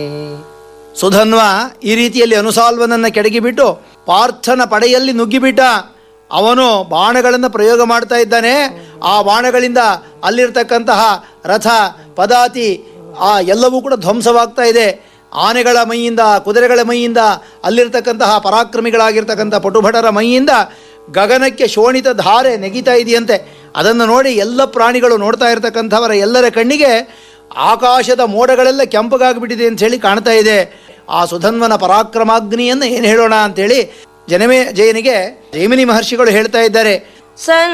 ಸುಧನ್ವ ಈ ರೀತಿಯಲ್ಲಿ ಅನುಸಾಲ್ವನನ್ನು ಕೆಡಗಿಬಿಟ್ಟು ಪಾರ್ಥನ ಪಡೆಯಲ್ಲಿ ನುಗ್ಗಿಬಿಟ್ಟ ಅವನು ಬಾಣಗಳನ್ನು ಪ್ರಯೋಗ ಮಾಡ್ತಾ ಇದ್ದಾನೆ ಆ ಬಾಣಗಳಿಂದ ಅಲ್ಲಿರ್ತಕ್ಕಂತಹ ರಥ ಪದಾತಿ ಆ ಎಲ್ಲವೂ ಕೂಡ ಧ್ವಂಸವಾಗ್ತಾ ಇದೆ ಆನೆಗಳ ಮೈಯಿಂದ ಕುದುರೆಗಳ ಮೈಯಿಂದ ಅಲ್ಲಿರ್ತಕ್ಕಂತಹ ಪರಾಕ್ರಮಿಗಳಾಗಿರ್ತಕ್ಕಂಥ ಪಟುಭಟರ ಮೈಯಿಂದ ಗಗನಕ್ಕೆ ಶೋಣಿತ ಧಾರೆ ನೆಗಿತಾ ಇದೆಯಂತೆ ಅದನ್ನು ನೋಡಿ ಎಲ್ಲ ಪ್ರಾಣಿಗಳು ನೋಡ್ತಾ ಇರತಕ್ಕಂಥವರ ಎಲ್ಲರ ಕಣ್ಣಿಗೆ ಆಕಾಶದ ಮೋಡಗಳೆಲ್ಲ ಕೆಂಪಗಾಗ್ಬಿಟ್ಟಿದೆ ಅಂತ ಹೇಳಿ ಕಾಣ್ತಾ ಇದೆ ಆ ಸುಧನ್ವನ ಪರಾಕ್ರಮಾಗ್ನಿಯನ್ನು ಏನು ಹೇಳೋಣ ಅಂತೇಳಿ ಜನಮೇ ಜಯನಿಗೆ ಜೈಮಿನಿ ಮಹರ್ಷಿಗಳು ಹೇಳ್ತಾ ಇದ್ದಾರೆ ಸನ್